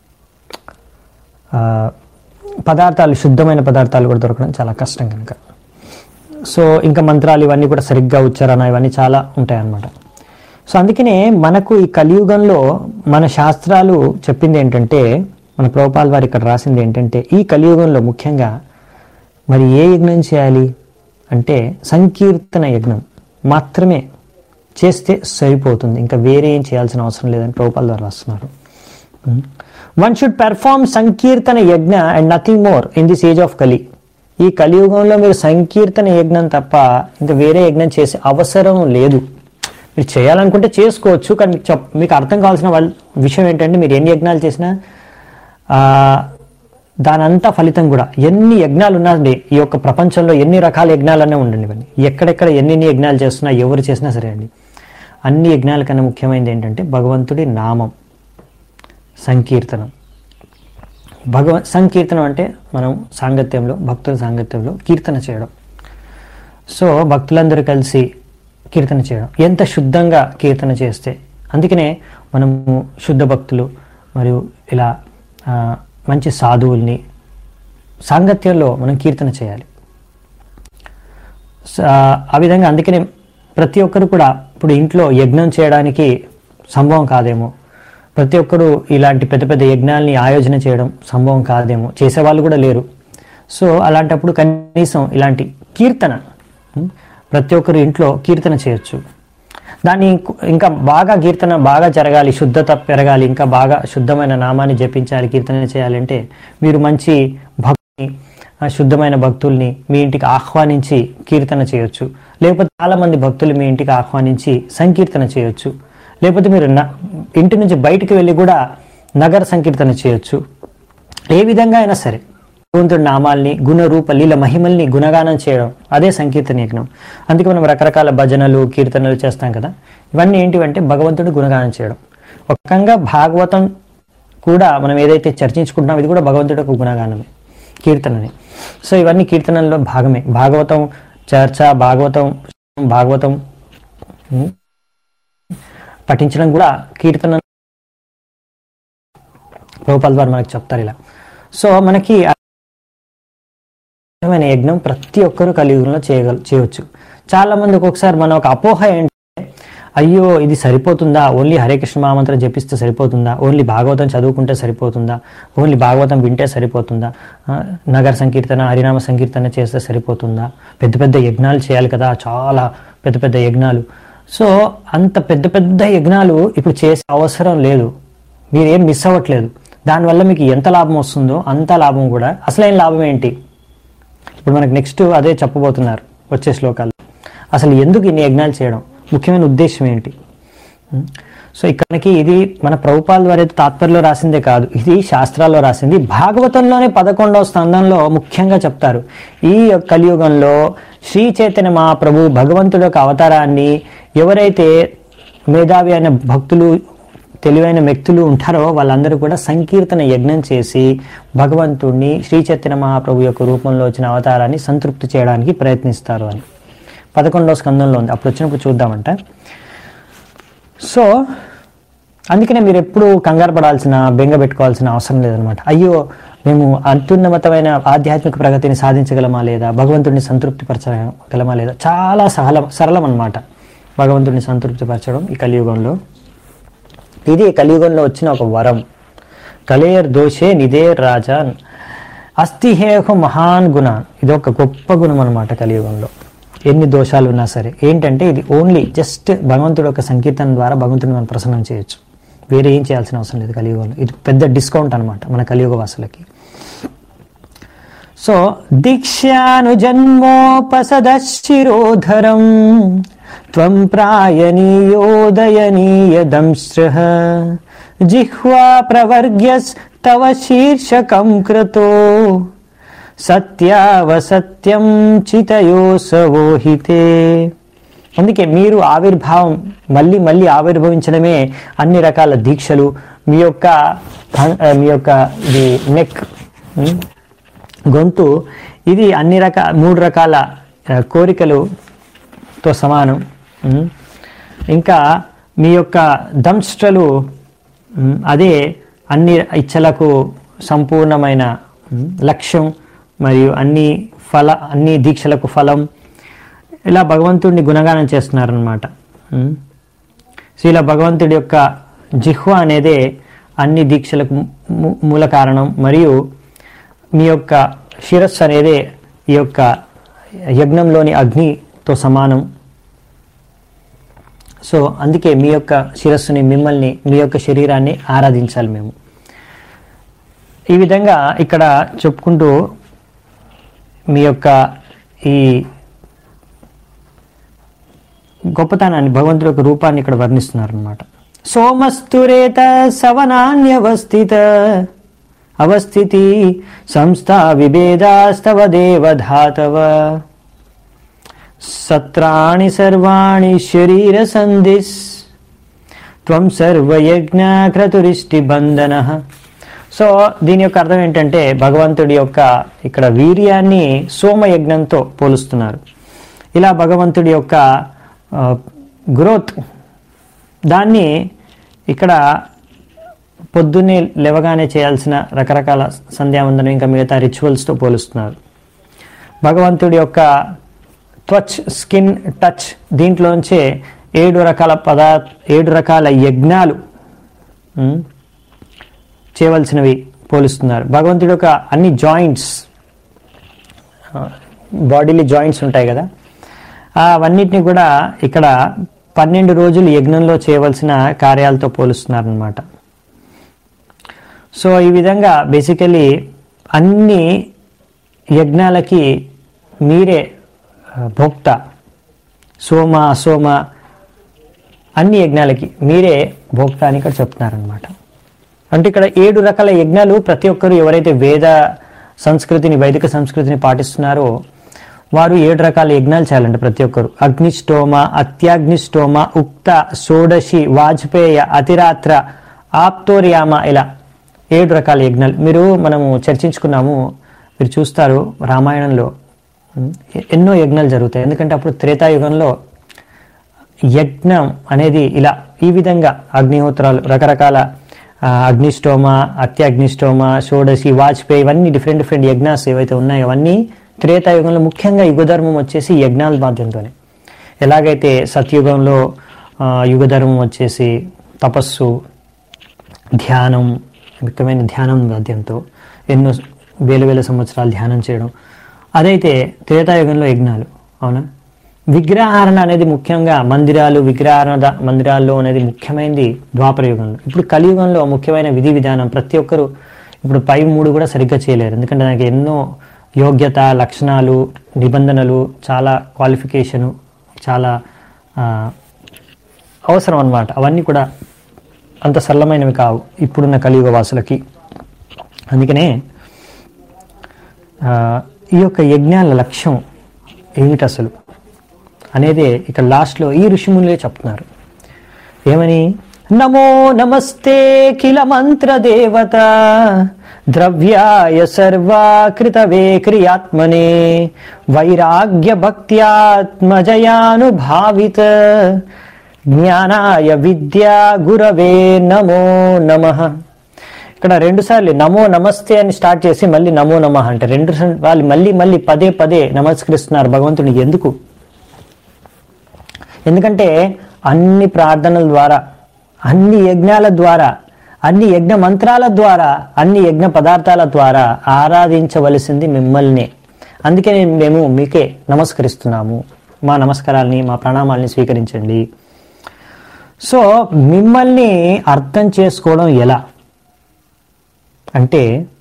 ఆ, పదార్థాలు శుద్ధమైన పదార్థాలు కూడా దొరకడం చాలా కష్టం కనుక సో ఇంకా మంత్రాలు ఇవన్నీ కూడా సరిగ్గా ఉచ్చారణ ఇవన్నీ చాలా ఉంటాయి అన్నమాట సో అందుకనే మనకు ఈ కలియుగంలో మన శాస్త్రాలు చెప్పింది ఏంటంటే మన ప్రభుపాల్ వారు ఇక్కడ రాసింది ఏంటంటే ఈ కలియుగంలో ముఖ్యంగా మరి ఏ యజ్ఞం చేయాలి అంటే సంకీర్తన యజ్ఞం మాత్రమే చేస్తే సరిపోతుంది ఇంకా వేరే ఏం చేయాల్సిన అవసరం లేదని ప్రభుపాల్ వారు రాస్తున్నారు one should perform sankirtana yajna and nothing more in this age of Kali ఈ కలియుగంలో మీరు సంకీర్తన యజ్ఞం తప్ప ఇంకా వేరే యజ్ఞం చేసే అవసరం లేదు మీరు చేయాలనుకుంటే చేసుకోవచ్చు కానీ మీకు చెప్ మీకు అర్థం కావాల్సిన వాళ్ళ విషయం ఏంటంటే మీరు ఎన్ని యజ్ఞాలు చేసినా ఆ, దానంతా ఫలితం కూడా ఎన్ని యజ్ఞాలు ఉన్నాయండి ఈ యొక్క ప్రపంచంలో ఎన్ని రకాల యజ్ఞాలనే ఉండండి ఇవన్నీ ఎక్కడెక్కడ ఎన్ని యజ్ఞాలు చేస్తున్నా ఎవరు చేసినా సరే అండి అన్ని యజ్ఞాల కన్నా ముఖ్యమైనది ఏంటంటే భగవంతుడి నామం సంకీర్తనం భగవ సంకీర్తనం అంటే మనం సాంగత్యంలో భక్తుల సాంగత్యంలో కీర్తన చేయడం సో భక్తులందరూ కలిసి కీర్తన చేయడం ఎంత శుద్ధంగా కీర్తన చేస్తే అందుకనే మనము శుద్ధ భక్తులు మరియు ఇలా ఆ, మంచి సాధువుల్ని సాంగత్యంలో మనం కీర్తన చేయాలి స- ఆ విధంగా అందుకనే ప్రతి ఒక్కరు కూడా ఇప్పుడు ఇంట్లో యజ్ఞం చేయడానికి సంభవం కాదేమో ప్రతి ఒక్కరు ఇలాంటి పెద్ద పెద్ద యజ్ఞాల్ని ఆయోజన చేయడం సంభవం కాదేమో చేసేవాళ్ళు కూడా లేరు సో అలాంటప్పుడు కనీసం ఇలాంటి కీర్తన ఉం, ప్రతి ఒక్కరు ఇంట్లో కీర్తన చేయొచ్చు దాన్ని ఇంక- ఇంకా బాగా కీర్తన బాగా జరగాలి శుద్ధత పెరగాలి ఇంకా బాగా శుద్ధమైన నామాన్ని జపించాలి కీర్తన చేయాలంటే మీరు మంచి భక్తుని ఆ శుద్ధమైన భక్తుల్ని మీ ఇంటికి ఆహ్వానించి కీర్తన చేయొచ్చు లేకపోతే చాలా మంది భక్తులు మీ ఇంటికి ఆహ్వానించి సంకీర్తన చేయొచ్చు లేకపోతే మీరు న- ఇంటి నుంచి బయటికి వెళ్ళి కూడా నగర సంకీర్తన చేయొచ్చు ఏ విధంగా అయినా సరే భగవంతుడి నామాల్ని గుణ రూప లీల మహిమల్ని గుణగానం చేయడం అదే సంకీర్తన యజ్ఞం అందుకే మనం రకరకాల భజనలు కీర్తనలు చేస్తాం కదా ఇవన్నీ ఏంటివంటే భగవంతుడి గుణగానం చేయడం ఒక రకంగా భాగవతం కూడా మనం ఏదైతే చర్చించుకుంటున్నాం ఇది కూడా భగవంతుడి యొక్క గుణగానమే కీర్తనని సో ఇవన్నీ కీర్తనల్లో భాగమే భాగవతం చర్చ భాగవతం భాగవతం ఉం, పఠించడం కూడా కీర్తన ప్రభుపాల్ వారు మనకు చెప్తారు ఇలా సో మనకి అద్భుతమైన యజ్ఞం ప్రతి ఒక్కరూ కలియుగంలో చేయగల చేయవచ్చు చాలా మందికి ఒకసారి మన ఒక అపోహ ఏంటంటే అయ్యో ఇది సరిపోతుందా ఓన్లీ హరే కృష్ణ మహామంత్రం జపిస్తే సరిపోతుందా ఓన్లీ భాగవతం చదువుకుంటే సరిపోతుందా ఓన్లీ భాగవతం వింటే సరిపోతుందా ఆ, నగర సంకీర్తన హరినామ సంకీర్తన చేస్తే సరిపోతుందా పెద్ద పెద్ద యజ్ఞాలు చేయాలి కదా చాలా పెద్ద పెద్ద యజ్ఞాలు సో అంత పెద్ద పెద్ద యజ్ఞాలు ఇప్పుడు చేసే అవసరం లేదు మీరేం మిస్ అవ్వట్లేదు దానివల్ల మీకు ఎంత లాభం వస్తుందో అంత లాభం కూడా అసలైన లాభం ఏంటి ఇప్పుడు మనకు నెక్స్ట్ అదే చెప్పబోతున్నారు వచ్చే శ్లోకాలు అసలు ఎందుకు ఇన్ని యజ్ఞాలు చేయడం ముఖ్యమైన ఉద్దేశం ఏంటి ఉం? సో ఇక్కడికి ఇది మన ప్రభుపాల ద్వారా అయితే తాత్పర్యంలో రాసిందే కాదు ఇది శాస్త్రాల్లో రాసింది భాగవతంలోనే పదకొండవ స్కందంలో ముఖ్యంగా చెప్తారు ఈ కలియుగంలో శ్రీ చైతన్య మహాప్రభు భగవంతుడి యొక్క అవతారాన్ని ఎవరైతే మేధావి అయిన భక్తులు తెలివైన వ్యక్తులు ఉంటారో వాళ్ళందరూ కూడా సంకీర్తన యజ్ఞం చేసి భగవంతుణ్ణి శ్రీ చైతన్య మహాప్రభు యొక్క రూపంలో వచ్చిన అవతారాన్ని సంతృప్తి చేయడానికి ప్రయత్నిస్తారు అని పదకొండవ స్కందంలో ఉంది అప్పుడు వచ్చినప్పుడు చూద్దామంట సో అందుకనే మీరు ఎప్పుడు కంగారు పడాల్సిన బెంగ పెట్టుకోవాల్సిన అవసరం లేదనమాట అయ్యో మేము అత్యున్నతమైన ఆధ్యాత్మిక ప్రగతిని సాధించగలమా లేదా భగవంతుడిని సంతృప్తిపరచగలమా లేదా చాలా సరళ సరళం అనమాట భగవంతుడిని సంతృప్తిపరచడం ఈ కలియుగంలో ఇది కలియుగంలో వచ్చిన ఒక వరం కలేర్ దోషే నిదేర్ రాజా అస్థిహేహ మహాన్ గుణ ఇది ఒక గొప్ప గుణం అనమాట కలియుగంలో ఎన్ని దోషాలు ఉన్నా సరే ఏంటంటే ఇది ఓన్లీ జస్ట్ భగవంతుడు యొక్క సంకీర్తన ద్వారా భగవంతుడిని మనం ప్రసన్నం చేయొచ్చు వేరే ఏం చేయాల్సిన అవసరం లేదు కలియుగంలో ఇది పెద్ద డిస్కౌంట్ అనమాట మన కలియుగ వాసులకి సో దీక్షానుజన్మోపసదశిరోధరం త్వం ప్రాయణీయోదయనీయదంశ్రః జిహ్వా ప్రవర్గ్యస్తవ శీర్షకం కృతో సత్యావసత్యం చితయోసవోహితే అందుకే మీరు ఆవిర్భావం మళ్ళీ మళ్ళీ ఆవిర్భవించడమే అన్ని రకాల దీక్షలు మీ యొక్క మీ యొక్క ఇది నెక్ గొంతు ఇది అన్ని రకాల మూడు రకాల ఆ, కోరికలుతో సమానం ఉమ్. ఇంకా మీ యొక్క దంష్ట్రలు ఉమ్, అదే అన్ని ఇచ్చలకు సంపూర్ణమైన ఉమ్, లక్ష్యం మరియు అన్ని ఫల అన్ని దీక్షలకు ఫలం ఇలా భగవంతుడిని గుణగానం చేస్తున్నారనమాట సో ఇలా భగవంతుడి యొక్క జిహ్వ అనేదే అన్ని దీక్షలకు ము- మూల కారణం మరియు మీ యొక్క శిరస్సు అనేదే ఈ యొక్క యజ్ఞంలోని అగ్నితో సమానం సో అందుకే మీ యొక్క శిరస్సుని మిమ్మల్ని మీ యొక్క శరీరాన్ని ఆరాధించాలి మేము ఈ విధంగా ఇక్కడ చెప్పుకుంటూ మీ యొక్క ఈ గొప్పతనాన్ని భగవంతుడి యొక్క రూపాన్ని ఇక్కడ వర్ణిస్తున్నారు అనమాట సోమస్తురేత సవనాన్యవస్థిత అవస్థితి సంస్థా విభేదాస్తవ దేవధాతవ సత్రాణి సర్వాణి శరీర సంధిస్ త్వం సర్వయజ్ఞ క్రతురిష్టి బంధన సో దీని యొక్క అర్థం ఏంటంటే భగవంతుడి యొక్క ఇక్కడ వీర్యాన్ని సోమయజ్ఞంతో పోలుస్తున్నారు ఇలా భగవంతుడి యొక్క గ్రోత్ దాన్ని ఇక్కడ పొద్దున్నే లేవగానే చేయాల్సిన రకరకాల సంధ్యావందనం ఇంకా మిగతా రిచువల్స్తో పోలుస్తున్నారు భగవంతుడి యొక్క త్వచ్ స్కిన్ టచ్ దీంట్లోంచే ఏడు రకాల పదా ఏడు రకాల యజ్ఞాలు ఉమ్, చేయవలసినవి పోలుస్తున్నారు భగవంతుడి యొక్క అన్ని జాయింట్స్ బాడీలో జాయింట్స్ ఉంటాయి కదా అవన్నిటిని కూడా ఇక్కడ పన్నెండు రోజులు యజ్ఞంలో చేయవలసిన కార్యాలతో పోలుస్తున్నారు అనమాట సో ఈ విధంగా బేసికలీ అన్ని యజ్ఞాలకి మీరే ఆ, భోక్త సోమ అసోమ అన్ని యజ్ఞాలకి మీరే భోక్త అని ఇక్కడ చెప్తున్నారనమాట అంటే ఇక్కడ ఏడు రకాల యజ్ఞాలు ప్రతి ఒక్కరు ఎవరైతే వేద సంస్కృతిని వైదిక సంస్కృతిని పాటిస్తున్నారో వారు ఏడు రకాల యజ్ఞాలు చేయాలండి ప్రతి ఒక్కరు అగ్నిష్టోమ అత్యాగ్నిష్టోమ ఉక్త షోడశి వాజ్పేయ అతిరాత్ర ఆప్తోర్యామ ఇలా ఏడు రకాల యజ్ఞాలు మీరు మనము చర్చించుకున్నాము మీరు చూస్తారు రామాయణంలో ఉమ్, ఎన్నో యజ్ఞాలు జరుగుతాయి ఎందుకంటే అప్పుడు త్రేతాయుగంలో యజ్ఞం అనేది ఇలా ఈ విధంగా అగ్నిహోత్రాలు రకరకాల ఆ, అగ్నిష్టోమ అత్యగ్నిష్టోమ షోడశి వాజ్పేయి ఇవన్నీ డిఫరెంట్ డిఫరెంట్ యజ్ఞాస్ ఏవైతే ఉన్నాయో అవన్నీ త్రేతాయుగంలో ముఖ్యంగా యుగధర్మం వచ్చేసి యజ్ఞాల మాధ్యంతోనే ఎలాగైతే సత్యుగంలో ఆ, యుగధర్మం వచ్చేసి తపస్సు ధ్యానం ముఖ్యమైన ధ్యానం వాద్యంతో ఎన్నో వేల వేల సంవత్సరాలు ధ్యానం చేయడం అదైతే త్రేతాయుగంలో యజ్ఞాలు అవునా విగ్రహారణ అనేది ముఖ్యంగా మందిరాలు విగ్రహారణ ద- మందిరాల్లో అనేది ముఖ్యమైనది ద్వాపర యుగంలో ఇప్పుడు కలియుగంలో ముఖ్యమైన విధి విధానం ప్రతి ఒక్కరు ఇప్పుడు పై మూడు కూడా సరిగ్గా చేయలేరు ఎందుకంటే దానికి ఎన్నో యోగ్యత లక్షణాలు నిబంధనలు చాలా క్వాలిఫికేషను చాలా ఆ, అవసరం అన్నమాట అవన్నీ కూడా అంత సరళమైనవి కావు ఇప్పుడున్న కలియుగ వాసులకి అందుకనే ఆ, ఈ యొక్క యజ్ఞాల లక్ష్యం ఏమిటి అసలు అనేది ఇక్కడ లాస్ట్లో ఈ ఋషిమునులే చెప్తున్నారు ఏమని నమో నమస్తే కిల మంత్ర దేవత ద్రవ్యాయ సర్వాకృతవే క్రియాత్మనే వైరాగ్య భక్త్యాత్మజయానుభావిత జ్ఞానాయ విద్యా గురవే నమో నమః ఇక్కడ రెండు సార్లు నమో నమస్తే అని స్టార్ట్ చేసి మళ్ళీ నమో నమ అంటే రెండు సార్లు వాళ్ళు మళ్ళీ మళ్ళీ పదే పదే నమస్కరిస్తున్నారు భగవంతుని ఎందుకు ఎందుకంటే అన్ని ప్రార్థనల ద్వారా అన్ని యజ్ఞాల ద్వారా అన్ని యజ్ఞ మంత్రాల ద్వారా అన్ని యజ్ఞ పదార్థాల ద్వారా ఆరాధించవలసింది మిమ్మల్ని అందుకే మేము మీకే నమస్కరిస్తున్నాము మా నమస్కారాల్ని మా ప్రణామాల్ని స్వీకరించండి సో మిమ్మల్ని అర్థం చేసుకోవడం ఎలా అంటే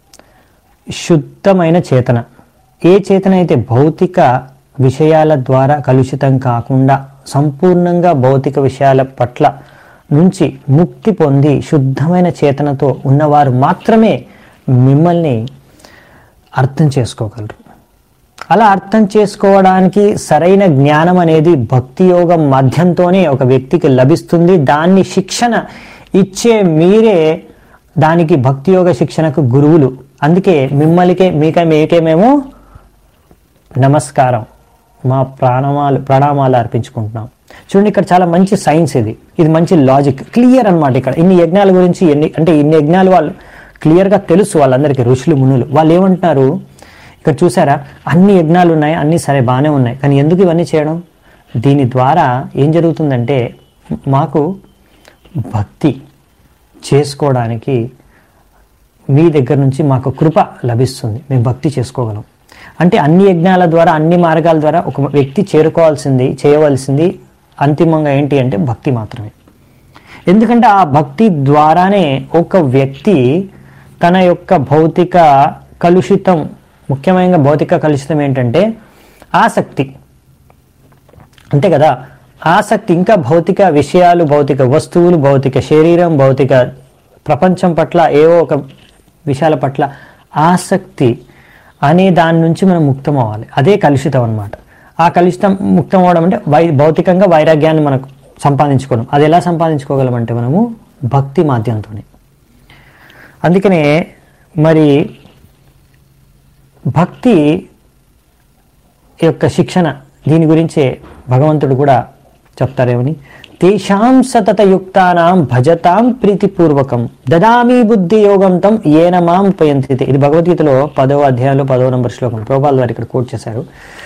శుద్ధమైన చేతన ఏ చేతన అయితే భౌతిక విషయాల ద్వారా కలుషితం కాకుండా సంపూర్ణంగా భౌతిక విషయాల పట్ల నుంచి ముక్తి పొంది శుద్ధమైన చేతనతో ఉన్నవారు మాత్రమే మిమ్మల్ని అర్థం చేసుకోగలరు అలా అర్థం చేసుకోవడానికి సరైన జ్ఞానం అనేది భక్తి యోగం మాధ్యంతోనే ఒక వ్యక్తికి లభిస్తుంది దాన్ని శిక్షణ ఇచ్చే మీరే దానికి భక్తి యోగ శిక్షణకు గురువులు అందుకే మిమ్మల్నికే మీకే మీకే మేము నమస్కారం మా ప్రాణమాలు ప్రణామాలు అర్పించుకుంటున్నాం చూడండి ఇక్కడ చాలా మంచి సైన్స్ ఇది ఇది మంచి లాజిక్ క్లియర్ అన్నమాట ఇక్కడ ఇన్ని యజ్ఞాల గురించి ఎన్ని అంటే ఇన్ని యజ్ఞాలు వాళ్ళు క్లియర్గా తెలుసు వాళ్ళందరికీ ఋషులు మునులు వాళ్ళు ఏమంటున్నారు ఇక్కడ చూసారా అన్ని యజ్ఞాలు ఉన్నాయి అన్ని సరే బాగానే ఉన్నాయి కానీ ఎందుకు ఇవన్నీ చేయడం దీని ద్వారా ఏం జరుగుతుందంటే మాకు భక్తి చేసుకోవడానికి మీ దగ్గర నుంచి మాకు కృప లభిస్తుంది మేము భక్తి చేసుకోగలం అంటే అన్ని యజ్ఞాల ద్వారా అన్ని మార్గాల ద్వారా ఒక వ్యక్తి చేరుకోవాల్సింది చేయవలసింది అంతిమంగా ఏంటి అంటే భక్తి మాత్రమే ఎందుకంటే ఆ భక్తి ద్వారానే ఒక వ్యక్తి తన యొక్క భౌతిక కలుషితం ముఖ్యమైన భౌతిక కలుషితం ఏంటంటే ఆసక్తి అంతే కదా ఆసక్తి ఇంకా భౌతిక విషయాలు భౌతిక వస్తువులు భౌతిక శరీరం భౌతిక ప్రపంచం పట్ల ఏవో ఒక విషయాల పట్ల ఆసక్తి అనే దాని నుంచి మనం ముక్తం అవ్వాలి అదే కలుషితం అన్నమాట ఆ కలుషితం ముక్తం అవ్వడం అంటే వై భౌతికంగా వైరాగ్యాన్ని మనకు సంపాదించుకోవడం అది ఎలా సంపాదించుకోగలం అంటే మనము భక్తి మాధ్యంతోనే అందుకనే మరి భక్తి యొక్క శిక్షణ దీని గురించే భగవంతుడు కూడా చెప్తారేమని తేషాం సతతయుక్తానాం భజతాం ప్రీతిపూర్వకం దదామి బుద్ధి యోగం తం ఏన మాం ఉపయంతి ఇది భగవద్గీతలో పదవ అధ్యాయంలో పదవ నంబర్ శ్లోకం ప్రోపాల్ వారు ఇక్కడ కోట్ చేశారు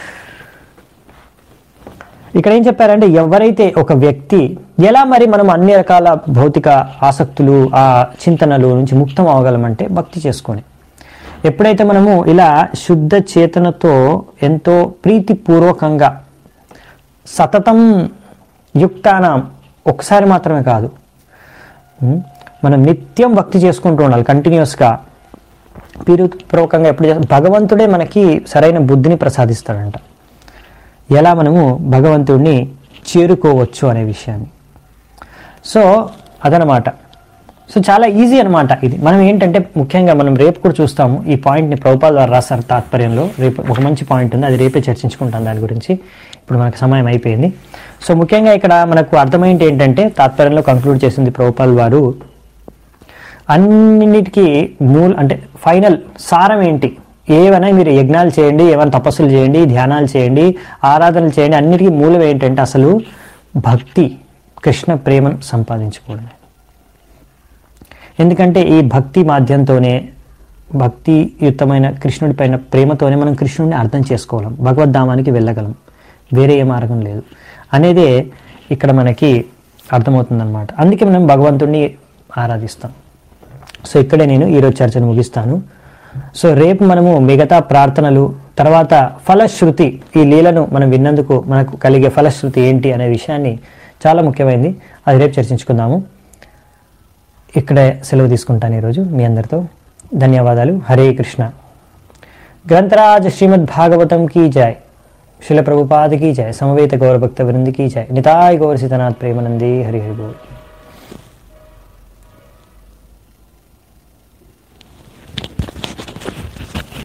ఇక్కడ ఏం చెప్పారంటే ఎవరైతే ఒక వ్యక్తి ఎలా మరి మనం అన్ని రకాల భౌతిక ఆసక్తులు ఆ చింతనలు నుంచి ముక్తం అవ్వగలమంటే భక్తి చేసుకొని ఎప్పుడైతే మనము ఇలా శుద్ధ చేతనతో ఎంతో ప్రీతిపూర్వకంగా సతతం యుక్తానం ఒకసారి మాత్రమే కాదు ఉం? మనం నిత్యం భక్తి చేసుకుంటూ ఉండాలి కంటిన్యూస్గా పూర్వకంగా ఎప్పుడు చేస్తాం భగవంతుడే మనకి సరైన బుద్ధిని ప్రసాదిస్తాడంట ఎలా మనము భగవంతుడిని చేరుకోవచ్చు అనే విషయాన్ని సో అదనమాట సో చాలా ఈజీ అనమాట ఇది మనం ఏంటంటే ముఖ్యంగా మనం రేపు కూడా చూస్తాము ఈ పాయింట్ని ప్రభుపాల్ ద్వారా రాస్తారు తాత్పర్యంలో రేపు ఒక మంచి పాయింట్ ఉంది అది రేపే చర్చించుకుంటాం దాని గురించి ఇప్పుడు మనకు సమయం అయిపోయింది సో ముఖ్యంగా ఇక్కడ మనకు అర్థమైంది ఏంటంటే తాత్పర్యంలో కంక్లూడ్ చేసింది ప్రభుపాల్ వారు అన్నిటికీ మూల అంటే ఫైనల్ సారం ఏంటి ఏవైనా మీరు యజ్ఞాలు చేయండి ఏమైనా తపస్సులు చేయండి ధ్యానాలు చేయండి ఆరాధనలు చేయండి అన్నిటికీ మూలం ఏంటంటే అసలు భక్తి కృష్ణ ప్రేమను సంపాదించుకోవడమే ఎందుకంటే ఈ భక్తి మాధ్యంతోనే భక్తియుతమైన కృష్ణుడి పైన ప్రేమతోనే మనం కృష్ణుడిని అర్థం చేసుకోగలం భగవద్ధామానికి వెళ్ళగలం వేరే ఏ మార్గం లేదు అనేదే ఇక్కడ మనకి అర్థమవుతుందన్నమాట అందుకే మనం భగవంతుడిని ఆరాధిస్తాం సో ఇక్కడే నేను ఈరోజు చర్చను ముగిస్తాను సో రేపు మనము మిగతా ప్రార్థనలు తర్వాత ఫలశ్రుతి ఈ లీలను మనం విన్నందుకు మనకు కలిగే ఫలశ్రుతి ఏంటి అనే విషయాన్ని చాలా ముఖ్యమైనది అది రేపు చర్చించుకుందాము ఇక్కడే సెలవు తీసుకుంటాను ఈరోజు మీ అందరితో ధన్యవాదాలు హరే కృష్ణ గ్రంథరాజ్ శ్రీమద్ భాగవతం కీ జయ శిల ప్రభుపాద కీ జయ సమవేత గౌరభక్త వృంది కీ జయ నితాయ్ గౌర సీతనాథ్ ప్రేమనంది హరి హరి బోల్